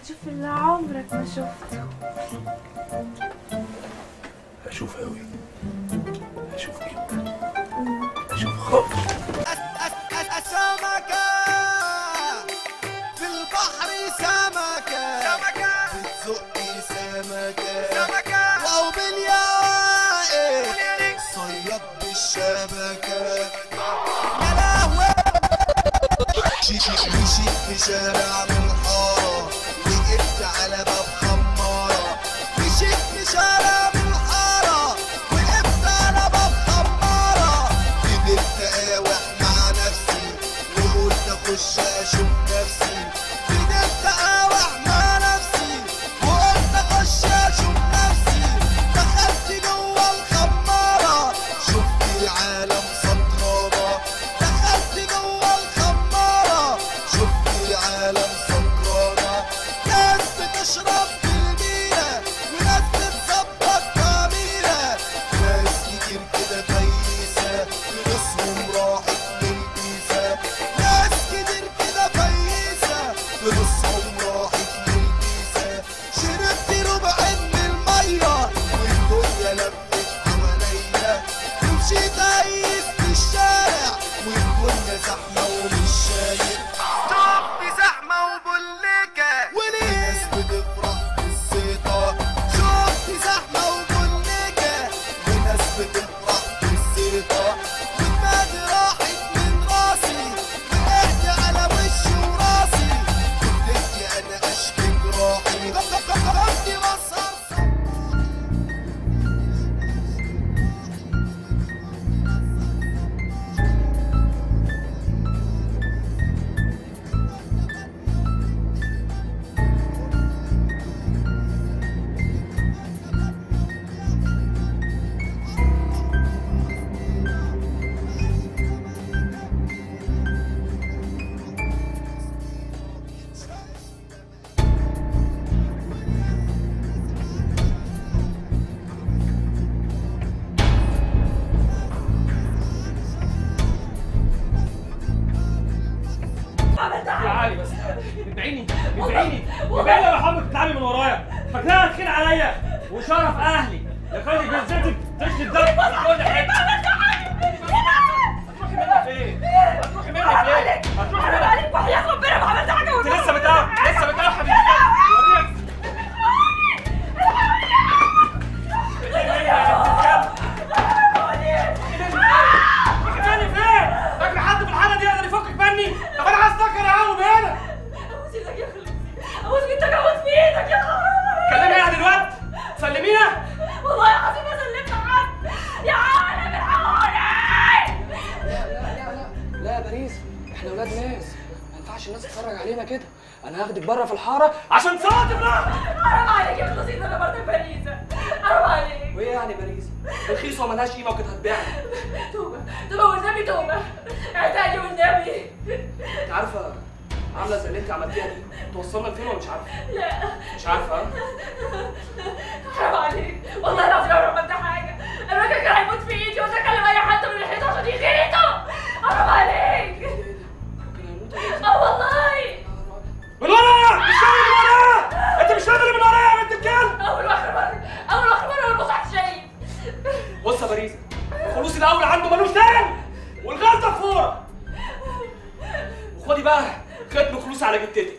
هتشوف اللي عمرك ما شفته هشوف قوي هشوف جدا هشوف خالص سمكة في البحر سمكة سمكة بتزقي سمكة سمكة واو بالياقة صياد بالشبكة يا لهوي مشيت في شارع من الحارة وقفت على باب خمارة مشيت في شارع من الحارة وقفت على باب خمارة فضلت اقاوح مع نفسي وقلت اخش اشوف نفسي فضلت اقاوح مع نفسي وقلت اخش اشوف نفسي دخلت جوه الخمارة شفت العالم سطرانة دخلت جوه الخمارة شفت العالم سكرانة ناس بتشرب في البيرة وناس بتظبط كاميرا ناس كتير كده كويسة فلوسهم راحت للبيسة ناس كتير كده كويسة فلوسهم راحت للبيسة شربت ربع من المية والدنيا لفت حواليا ومشيت أقيس في الشارع والدنيا زحمة ومش شايف شفت زحمة وبوليكة وناس بتفرح بالزيطة شفت زحمة وبوليكة وناس بتفرح بالزيطة ودماغي راحت من راسي وقعت على وشي وراسي فضلت أنا أشكي جراحي كنت بسهر تعالي بس ادعيني ادعيني ادعيني يا محمد تتعبي من ورايا فاكرها تخين عليا وشرف اهلي يا خالي جزتك تشتي الدم تقول لي حاجه هتروحي منها فين؟ هتروحي منها فين؟ هتروحي منها عليك وحياة ربنا ما عملت حاجة انت لسه بتقع لسه بتقع حبيبي وريك بتتكلمي فين؟ فاكر حد في الحاله دي يقدر يفكك مني؟ طب انا عايز افكر اهو هنا أبوس إيدك يا خلصي أبوس إيدك أبوس في إيدك يا خرابي كلميها دلوقتي سلميها والله العظيم ما سلمت حد يا عالم الحقوني لا يا باريس احنا ولاد ناس ما ينفعش الناس تتفرج علينا كده انا هاخدك بره في الحاره عشان صوتي بقى حرام عليك يا خلصي أنا برضه باريسة حرام عليك وايه يعني باريس رخيصه وملهاش قيمه وكانت هتبيعنا توبة توبة والنبي توبة اعتقلي والنبي انت عارفه عامله زي اللي انت عملتيها دي توصلنا لفين ولا مش عارفه لا مش عارفه ها؟ حرام عليك والله العظيم انا ما عملت حاجة الراجل كان هيموت في ايدي وده كلم اي حد من الحيطة عشان يغيرته حرام عليك كان هيموت يا باريس. اه والله من ورايا مش شايف من ورايا انت مش شايف اللي من ورايا يا بنت الكلب اول واخر مرة اول واخر مرة انا بصحت شايف بص يا باريس الفلوس الاول عنده ملوش تاني والغلطه فورة وخدي بقى ختم فلوس على جدتك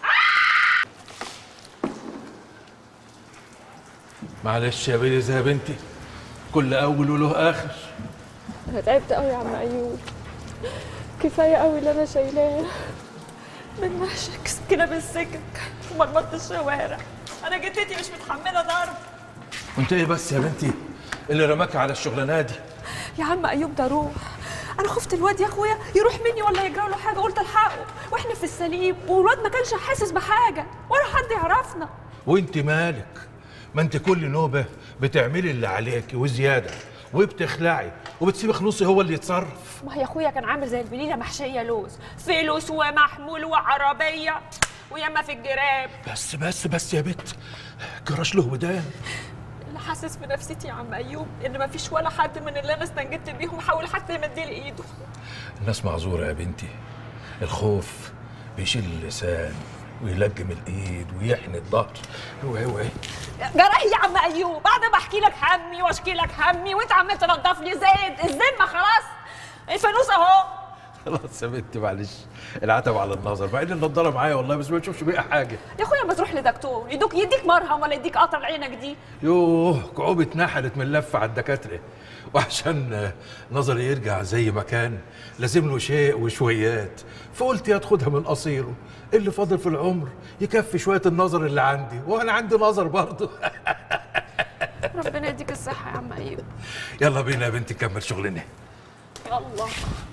معلش يا بيلي يا بنتي كل اول وله اخر انا تعبت قوي يا عم ايوب كفايه قوي اللي انا شايلاه من نهشك كده بالسكك ومرمطت الشوارع انا جدتي مش متحمله ضرب وانت ايه بس يا بنتي اللي رماك على الشغلانه دي يا عم ايوب ده روح انا خفت الواد يا اخويا يروح مني ولا يجرى له حاجه قلت الحقه واحنا في السليم والواد ما كانش حاسس بحاجه ولا حد يعرفنا وانت مالك ما انت كل نوبه بتعملي اللي عليك وزياده وبتخلعي وبتسيبي خلوصي هو اللي يتصرف ما هي اخويا كان عامل زي البليله محشيه لوز فلوس ومحمول وعربيه وياما في الجراب بس بس بس يا بت جراش له ودان اللي حاسس بنفسيتي يا عم ايوب ان مفيش ولا حد من اللي انا استنجدت بيهم حاول حتى يمد لي ايده الناس معذوره يا بنتي الخوف بيشيل اللسان ويلجم الايد ويحني الظهر اوعي اوعي جراح يا عم ايوب بعد ما احكي لك همي واشكي لك همي وانت عمال تنضف لي زيت الذمه خلاص الفانوس اهو خلاص يا بنتي معلش العتب على النظر مع ان النضاره معايا والله بس ما تشوفش بيها حاجه يا اخويا ما تروح لدكتور يدوك يديك مرهم ولا يديك قطر عينك دي يوه كعوب اتنحلت من لفه على الدكاتره وعشان آه، نظري يرجع زي ما كان لازم له شيء وشويات فقلت يا تاخدها من قصيره اللي فاضل في العمر يكفي شويه النظر اللي عندي وانا عندي نظر برضه ربنا يديك الصحه يا عم ايوب يلا بينا يا بنتي نكمل شغلنا الله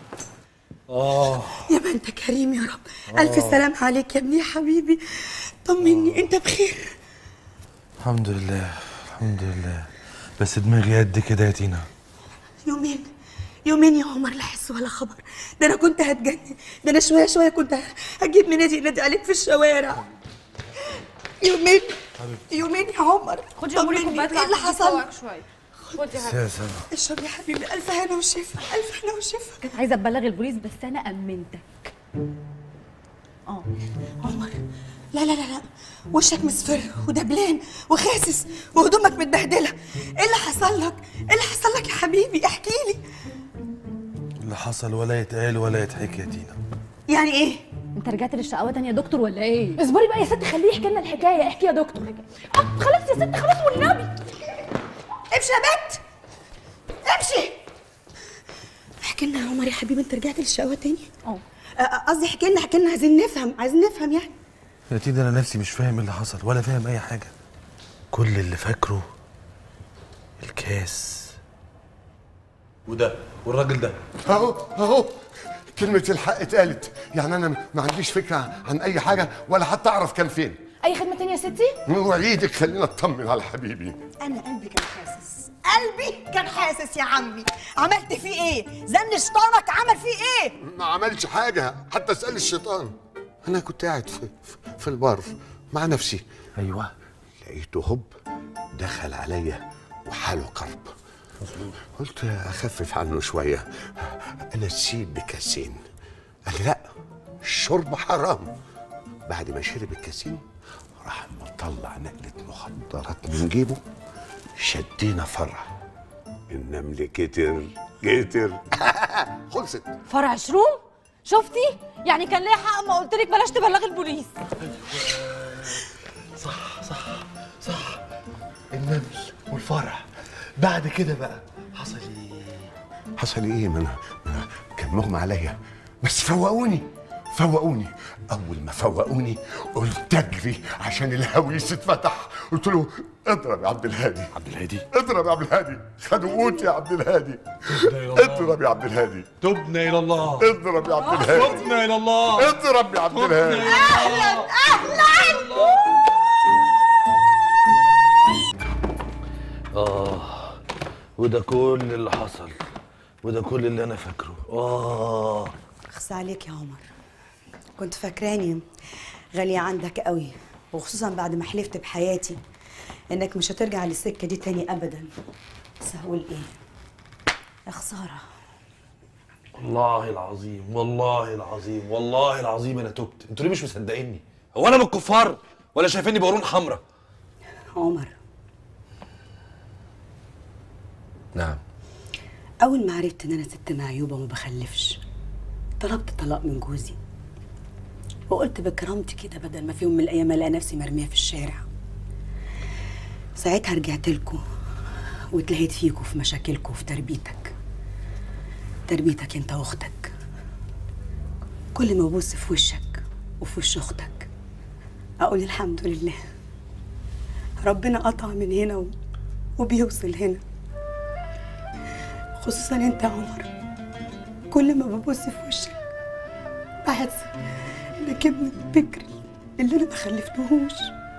يا ما انت كريم يا رب الف سلام عليك يا ابني يا حبيبي طمني انت بخير الحمد لله الحمد لله بس دماغي قد كده يا تينا يومين يومين يا عمر لا حس ولا خبر ده انا كنت هتجنن ده انا شويه شويه كنت هجيب منادي ينادي عليك في الشوارع يومين يومين يا عمر خدي يا مولي طمني، كوبايه ايه اللي العسل حصل جواك شويه خدي يا حبيبي يا سلام اشرب يا حبيبي الف هنا وشفا الف هنا وشفا كنت عايزه ابلغ البوليس بس انا امنتك اه عمر لا لا لا لا وشك مصفر ودبلان وخاسس وهدومك متبهدله ايه اللي حصل لك ايه اللي حصل لك يا حبيبي احكي لي اللي حصل ولا يتقال ولا يتحكي يا تينا يعني ايه انت رجعت للشقاوه تاني يا دكتور ولا ايه اصبري بقى يا ست خليه يحكي لنا الحكايه احكي يا دكتور اه خلاص يا ست خلاص والنبي امشي يا بنت امشي احكي لنا يا عمر يا حبيبي انت رجعت للشقاوه تاني اه آه، قصدي احكي لنا احكي لنا عايزين نفهم عايزين نفهم يعني يا تينا انا نفسي مش فاهم اللي حصل ولا فاهم اي حاجه كل اللي فاكره الكاس وده والراجل ده اهو اهو كلمة الحق اتقالت يعني أنا ما عنديش فكرة عن أي حاجة ولا حتى أعرف كان فين اي خدمه تانية يا ستي وعيدك خلينا اطمن على حبيبي انا قلبي كان حاسس قلبي كان حاسس يا عمي عملت فيه ايه زن شيطانك عمل فيه ايه ما عملش حاجة حتى اسأل الشيطان أنا كنت قاعد في, في- في البر مع نفسي ايوه لقيته هوب دخل عليا وحاله كرب قلت أخفف عنه شوية أنا سيب بكاسين قال لا الشرب حرام بعد ما شرب الكاسين راح مطلع نقلة مخدرات من جيبه شدينا فرع النمل كتر كتر خلصت فرع شروم شفتي يعني كان ليا حق ما قلت لك بلاش تبلغي البوليس النمل والفرع بعد كده بقى حصل ايه حصل ايه ما انا ما أنا كان مغمى عليا بس فوقوني فوقوني اول ما فوقوني قلت اجري عشان الهويس اتفتح قلت له اضرب يا عبد الهادي عبد الهادي اضرب يا عبد الهادي خدوا قوت يا عبد الهادي اضرب يا عبد الهادي تبنا الى الله اضرب يا عبد الهادي تبنا الى الله اضرب يا عبد الهادي اه وده كل اللي حصل وده كل اللي انا فاكره اه اخص عليك يا عمر كنت فاكراني غالية عندك قوي وخصوصا بعد ما حلفت بحياتي انك مش هترجع للسكة دي تاني ابدا بس هقول ايه يا خسارة والله العظيم والله العظيم والله العظيم انا تبت انتوا ليه مش مصدقيني هو انا من الكفار ولا شايفيني بقرون حمراء عمر نعم اول ما عرفت ان انا ست معيوبة وما بخلفش طلبت طلاق من جوزي وقلت بكرامتي كده بدل ما في يوم من الايام الاقي نفسي مرميه في الشارع ساعتها رجعت لكم واتلهيت فيكم في مشاكلكم وفي تربيتك تربيتك انت واختك كل ما ببص في وشك وفي وش اختك اقول الحمد لله ربنا قطع من هنا و- وبيوصل هنا خصوصا انت يا عمر كل ما ببص في وشك بحس انك ابن بكري اللي انا ما خلفتهوش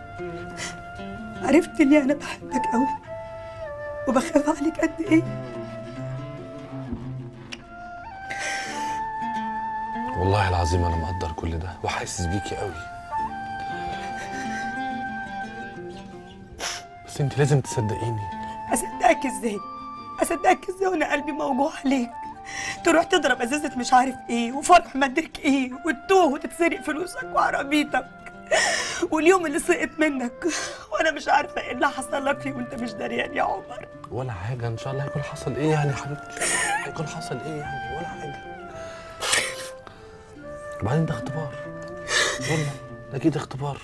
عرفت اني انا بحبك قوي وبخاف عليك قد ايه والله العظيم انا مقدر كل ده وحاسس بيكي قوي بس انت لازم تصدقيني اصدقك ازاي اصدقك ازاي وانا قلبي موجوع عليك تروح تضرب ازازه مش عارف ايه وفرح مدرك ايه وتتوه وتتسرق فلوسك وعربيتك واليوم اللي سقط منك وانا مش عارفه ايه اللي حصل لك فيه وانت مش دريان يا عمر ولا حاجه ان شاء الله هيكون حصل ايه يعني يا حبيبتي هيكون حصل ايه يعني ولا حاجه وبعدين ده اختبار والله ده اكيد اختبار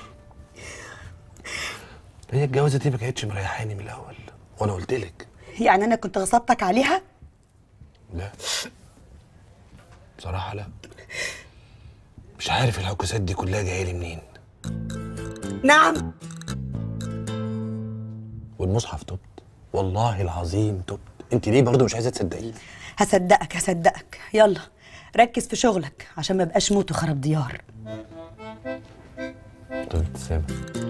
هي الجوازه دي ما كانتش مريحاني من الاول وانا قلت لك يعني انا كنت غصبتك عليها لا بصراحه لا مش عارف العكوسات دي كلها جايه لي منين نعم والمصحف تبت والله العظيم تبت انت ليه برضه مش عايزه تصدقيني هصدقك هصدقك يلا ركز في شغلك عشان ما بقاش موت وخرب ديار طب ابتسامة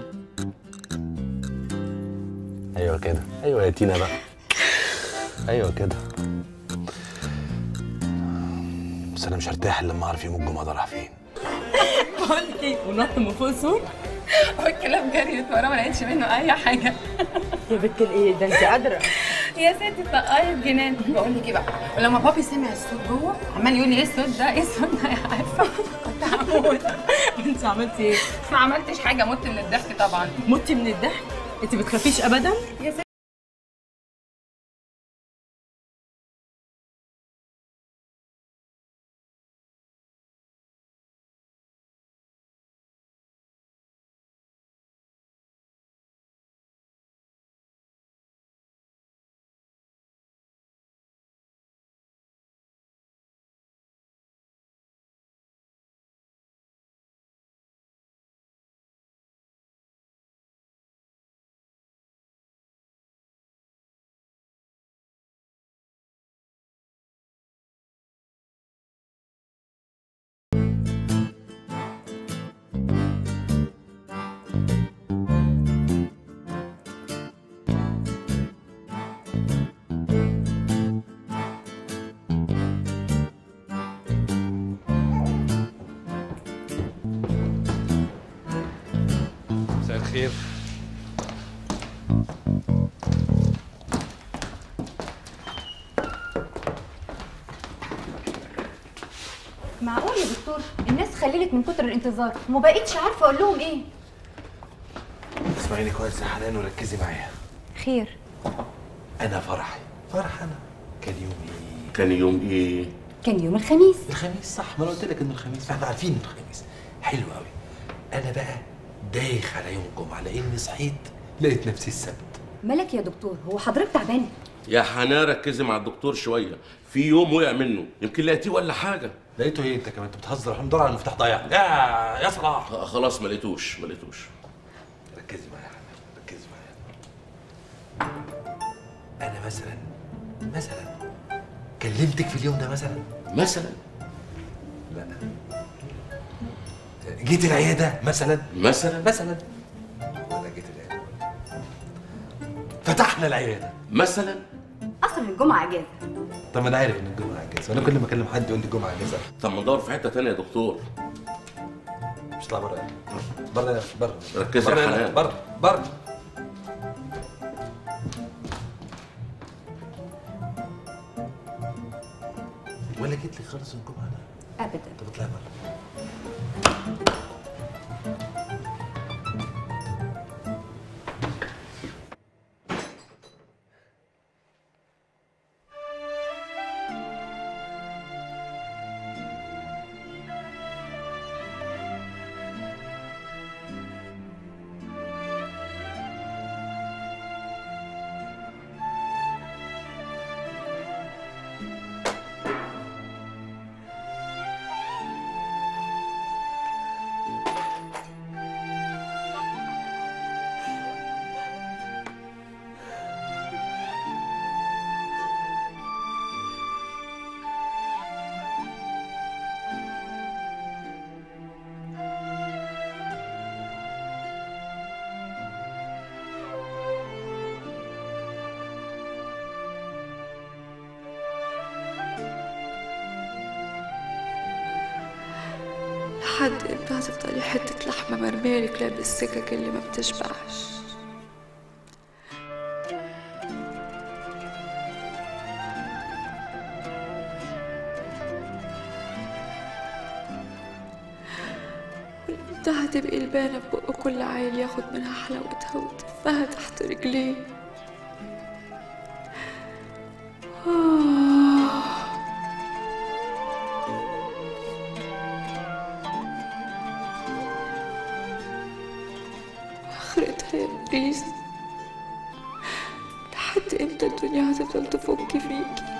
ايوه كده ايوه يا تينا بقى ايوه كده بس انا مش هرتاح الا لما اعرف يوم الجمعه ده راح فين بقول لك ايه ونط من فوق السور والكلاب جريت وراه ما لقيتش منه اي حاجه يا بنت الايه ده انت قادره يا ستي طقايه جنان بقول لك ايه بقى ولما بابي سمع الصوت جوه عمال يقول لي ايه الصوت ده ايه الصوت ده يا عارفه كنت هموت انت عملتي ايه ما عملتش حاجه مت من الضحك طبعا متي من الضحك انت بتخافيش ابدا يا ستي مساء الخير معقول يا دكتور الناس خللت من كتر الانتظار وما بقيتش عارفه اقول لهم ايه اسمعيني كويس يا حنان وركزي معايا خير انا فرحي فرح انا كان يوم ايه كان يوم ايه؟ كان يوم الخميس الخميس صح ما انا قلت لك انه الخميس فاحنا عارفين انه الخميس حلو قوي انا بقى دايخ على يوم الجمعه لاني صحيت لقيت نفسي السبت مالك يا دكتور هو حضرتك تعبان يا حنان ركزي مع الدكتور شويه في يوم وقع منه يمكن لقيتيه ولا حاجه لقيته ايه انت كمان انت بتهزر احنا بندور على المفتاح ضايع يا يا صلاح آه، خلاص ما لقيتوش ما لقيتوش ركزي معايا يا حنان ركزي معايا انا مثلا مثلا كلمتك في اليوم ده مثلا مثلا لا جيت العياده مثلا مثلا مثلا ولا جيت العياده فتحنا العياده مثلا اصل الجمعه اجازه طب ما انا عارف ان الجمعه اجازه انا كل ما اكلم حد يقول لي الجمعه اجازه طب ما ندور في حته تانية يا دكتور مش طلع بره بره بره ركزي يا بره حنان. بره بره ولا جيت لي خالص الجمعه ده ابدا طب اطلعي بره لحد امتى هتفضلي حتة لحمة مرمية رجلها بالسكك اللي ما بتشبعش وانت وقتها هتبقي البانة ببق كل عيل ياخد منها حلاوتها وتفها تحت رجليه آه. آخرتها يا بريس لحد امتى الدنيا هتفضل تفك فيكي